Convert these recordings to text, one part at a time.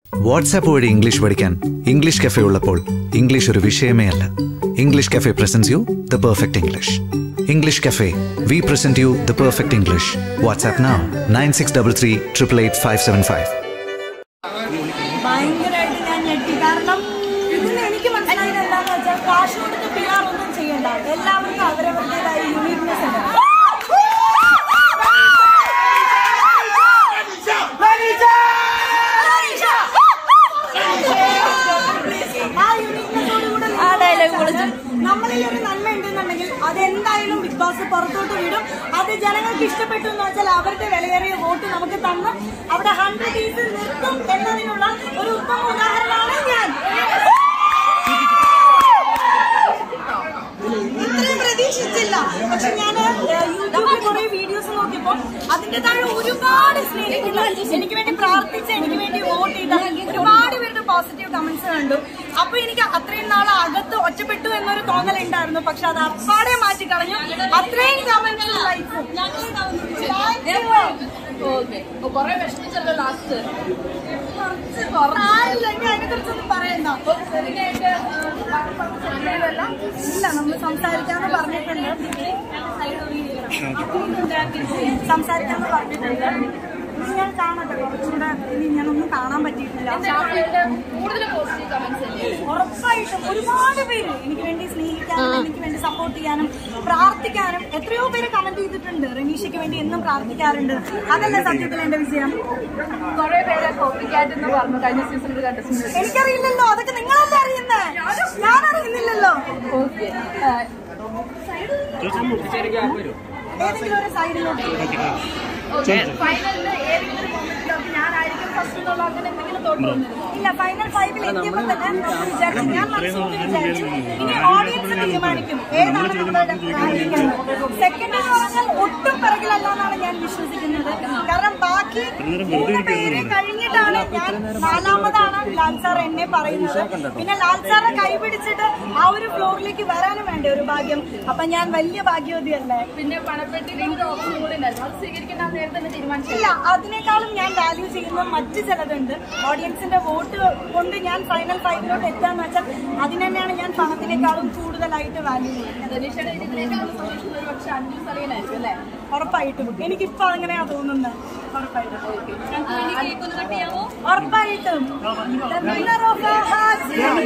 WhatsApp വഴി English പഠിക്കാൻ English cafe ഉള്ളപ്പോൾ ഇംഗ്ലീഷ് ഒരു വിഷയമേ അല്ല English cafe presents you the perfect English English cafe we present you the perfect English WhatsApp now nine six double three triple eight five seven five ഭയങ്കരമായിട്ട് ഞാൻ ഞെട്ടി കാരണം ഇതിന് എനിക്ക് മനസ്സിലായത് എന്താണെന്ന് വെച്ചാൽ കാശ് കൊടുത്ത് പി ആർ ഒന്നും ചെയ്യണ്ട എല്ലാവർക്കും അവരവരുടേതായ യൂണിക്നെസ് ഉണ്ട് ആ യൂണിക്നെസ്സോടുകൂടെ നമ്മളിൽ ഒരു നന്മ ഉണ്ടെന്നുണ്ടെങ്കിൽ അത് എന്തായാലും ബിഗ് ബോസ് പുറത്തോട്ട് വിടും അത് ജനങ്ങൾക്ക് ഇഷ്ടപ്പെട്ടു എന്ന് വെച്ചാൽ അവരുടെ വിലയേറിയ വോട്ട് നമുക്ക് തന്ന് അവിടെ ഹൺഡ്രഡ് ഡേയ്സ് നിർത്തും എന്നതിനുള്ള ഒരു ഉത്തമ ഉദാഹരണമാണ് ഞാൻ ഇത്രയും പ്രതീക്ഷിച്ചില്ല പക്ഷെ ഞാൻ യൂട്യൂബിൽ കുറെ വീഡിയോസ് നോക്കിയപ്പോ അതിന്റെ താഴെ ഒരുപാട് സ്നേഹിക്കുന്ന എനിക്ക് വേണ്ടി പ്രാർത്ഥിച്ച് എനിക്ക് വേണ്ടി വോട്ട് ചെയ്ത ഒരുപാട് പേരുടെ പോസിറ്റീവ് കമന്റ്സ് കണ്ടു അപ്പൊ എനിക്ക് അത്രയും നാൾ അകത്ത് ഒറ്റപ്പെട്ടു എന്നൊരു തോന്നൽ ഉണ്ടായിരുന്നു പക്ഷെ അത് അപ്പാടെ മാറ്റി കളഞ്ഞു അത്രയും കമന്റ്സ് ലൈഫും കൊറേ വിഷമിച്ചല്ലോ ലാസ്റ്റ് അതിനെ കുറിച്ചൊന്നും പറയണ്ട ഇല്ല നമ്മൾ സംസാരിക്കാന്ന് പറഞ്ഞിട്ടുണ്ട് സംസാരിക്കാന്ന് പറഞ്ഞിട്ടുണ്ട് ഇനി ഞാൻ കാണട്ടെ കുറച്ചുകൂടെ ഇനി ഞാനൊന്നും കാണാൻ പറ്റിയിട്ടില്ല കൂടുതൽ പോസിറ്റീവ് കമന്റ്സ് അല്ലേ ഉറപ്പായിട്ടും ഒരുപാട് പേര് എനിക്ക് വേണ്ടി സ്നേഹിക്കാനും എനിക്ക് വേണ്ടി സപ്പോർട്ട് ചെയ്യാനും പ്രാർത്ഥിക്കാനും എത്രയോ പേര് കമന്റ് ചെയ്തിട്ടുണ്ട് റനീഷയ്ക്ക് വേണ്ടി എന്നും പ്രാർത്ഥിക്കാറുണ്ട് അതല്ലേ സത്യത്തിൽ എന്റെ വിജയം കൊറേ പേരെ കോപ്പിക്കാറ്റ് എന്ന് പറഞ്ഞു കഴിഞ്ഞ സീസണിൽ കണ്ടിട്ടുണ്ട് എനിക്കറിയില്ലല്ലോ അതൊക്കെ നിങ്ങളല്ലേ അറിയുന്നേ ഞാൻ അറിയുന്നില്ലല്ലോ ഓക്കെ ഏതെങ്കിലും ഒരു സൈഡിലോട്ട് ഫൈനലിൽ ഏതെങ്കിലും മൊമെന്റിലൊക്കെ ഞാനായിരിക്കും ഫസ്റ്റ് എന്നുള്ള അങ്ങനെ എന്തെങ്കിലും തോട്ട് വന്നിരുന്നു ഇല്ല ഫൈനൽ ഫൈവിൽ എത്തിയപ്പോൾ തന്നെ നമ്മൾ വിചാരിച്ചു ഞാൻ മനസ്സിൽ വിചാരിച്ചു ഇനി ഓഡിയൻസ് തീരുമാനിക്കും ഏതാണ് നമ്മളുടെ സെക്കൻഡ് എന്ന് പറഞ്ഞാൽ ഒട്ടും പിറകിലല്ല എന്നാണ് ഞാൻ വിശ്വസിക്കുന്നത് കാരണം ബാക്കി മൂന്ന് പേര് കഴിഞ്ഞിട്ടാണ് ഞാൻ നാലാമതാണ് ലാൽ സാർ എന്നെ പറയുന്നത് പിന്നെ ലാൽ സാറെ കൈപിടിച്ചിട്ട് ആ ഒരു ഫ്ലോറിലേക്ക് വരാനും വേണ്ട ഒരു ഭാഗ്യം അപ്പൊ ഞാൻ വലിയ ഭാഗ്യവതിയല്ലേ പിന്നെ പണപ്പെട്ടിന് ഒരു ഓപ്ഷൻ കൂടി ഉണ്ടായിരുന്നു അത് സ്വീകരിക്കാൻ ആ നേരത്തെ തന്നെ തീരുമാനിച്ചില്ല ഇല്ല അതിനേക്കാളും ഞാൻ വാല്യൂ ചെയ്യുന്ന മറ്റു ചിലതുണ്ട് ഓഡിയൻസിന്റെ വോട്ട് കൊണ്ട് ഞാൻ ഫൈനൽ ഫൈവിലോട്ട് എത്താന്ന് വെച്ചാൽ അതിന് തന്നെയാണ് ഞാൻ പണത്തിനേക്കാളും കൂടുതലായിട്ട് വാല്യൂ ചെയ്യുന്നത് ധനീഷയുടെ ഇതിനേക്കാളും സൊല്യൂഷൻ ഒരു പക്ഷെ അഞ്ചു സറിയനായിരിക്കും അല്ലേ ഉറപ്പായിട്ടും എനിക്കിപ്പോ അങ്ങനെയാ തോന്നുന്നത് ഉറപ്പായിട്ടും കേക്കൊന്ന് കട്ട് ചെയ്യാമോ ഉറപ്പായിട്ടും The winner of the hearts.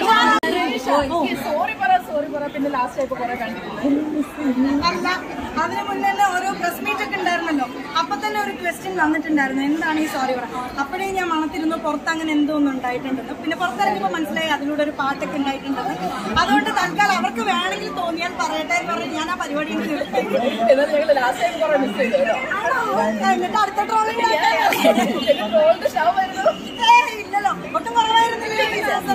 Sorry പറ സോറി പറ പിന്നെ ലാസ്റ്റ് ആയപ്പോ കുറെ കണ്ടിട്ടില്ല അല്ല അതിന് മുന്നേ തന്നെ ഓരോ പ്രസ് മീറ്റ് ഒക്കെ ഉണ്ടായിരുന്നല്ലോ അപ്പൊ തന്നെ ഒരു ക്വസ്റ്റ്യൻ വന്നിട്ടുണ്ടായിരുന്നു എന്താണ് ഈ സോറി പറ അപ്പോഴേ ഞാൻ മണത്തിരുന്നു പുറത്ത് അങ്ങനെ എന്തോ ഒന്നും ഉണ്ടായിട്ടുണ്ടെന്ന് പിന്നെ പുറത്തിറങ്ങിയപ്പോൾ മനസ്സിലായി അതിലൂടെ ഒരു പാട്ടൊക്കെ ഉണ്ടായിട്ടുണ്ടെന്ന് അതുകൊണ്ട് തൽക്കാലം അവർക്ക് വേണമെങ്കിൽ തോന്നിയാൽ പറയട്ടെ എന്ന് പറഞ്ഞ് ഞാൻ ആ പരിപാടി എനിക്ക് നിർത്തി. എന്നാൽ ഞങ്ങൾ ലാസ്റ്റ് ആയപ്പോ കുറെ മിസ് ചെയ്തു കേട്ടോ ആണോ? എന്നിട്ട് അടുത്ത ട്രോളിംഗ് ട്രോളിന്റെ ഷോ വരുന്നു ഇല്ലല്ലോ ഒട്ടും കുറവായിരുന്നില്ലേ ഈ ദിവസം?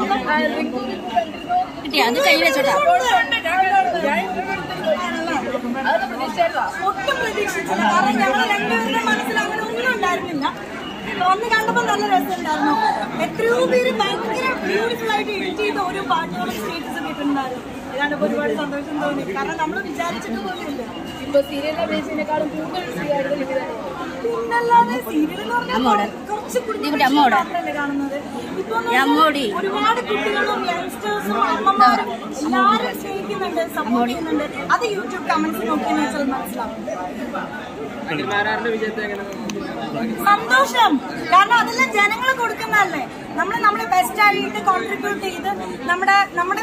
അത് കൈ വെച്ചോട്ടാ ഉണ്ട്, ഞാൻ ആണല്ലേ? അത് പ്രതീക്ഷയായിരുന്നോ ഒട്ടും പ്രതീക്ഷിച്ചില്ല കാരണം ഞങ്ങൾ രണ്ടുപേരുടെ മനസ്സിൽ അങ്ങനെ ഒന്നും ഉണ്ടായിരുന്നില്ല ഒന്ന് കണ്ടപ്പോൾ നല്ല രസമുണ്ടായിരുന്നു എത്രയോ പേര് ഭയങ്കര ബ്യൂട്ടിഫുൾ ആയിട്ട് എഡിറ്റ് ചെയ്ത ഓരോ പാട്ടുകളും സ്റ്റേറ്റസ് കിട്ടുന്നുണ്ടായിരുന്നു ഇതാണ് ഒരുപാട് സന്തോഷം തോന്നി കാരണം നമ്മൾ വിചാരിച്ചിട്ട് പോലും ഇല്ല ഇപ്പൊ സീരിയലിലെ ബേസിനേക്കാളും കൂടുതൽ സ്വീകാര്യത കിട്ടിയതാണ് പിന്നല്ലാതെ സീരിയൽ എന്ന് പറഞ്ഞാൽ കുറച്ച് കുടുംബം മാത്രമല്ലേ കാണുന്നത് ഇപ്പൊ എന്ന് പറഞ്ഞാൽ ഒരുപാട് കുട്ടികളും യങ്സ്റ്റേഴ്സും അമ്മമാരും എല്ലാവരും സ്നേഹിക്കുന്നുണ്ട് സപ്പോർട്ട് ചെയ്യുന്നുണ്ട് അത് യൂട്യൂബ് കമന്റ്സ് നോക്കിയെന്ന് വെച്ചാൽ മനസ്സിലാവും സന്തോഷം കാരണം അതെല്ലാം ജനങ്ങൾ കൊടുക്കുന്നതല്ലേ നമ്മൾ നമ്മളെ ബെസ്റ്റ് ആയിട്ട് കോൺട്രിബ്യൂട്ട് ചെയ്ത് നമ്മുടെ നമ്മുടെ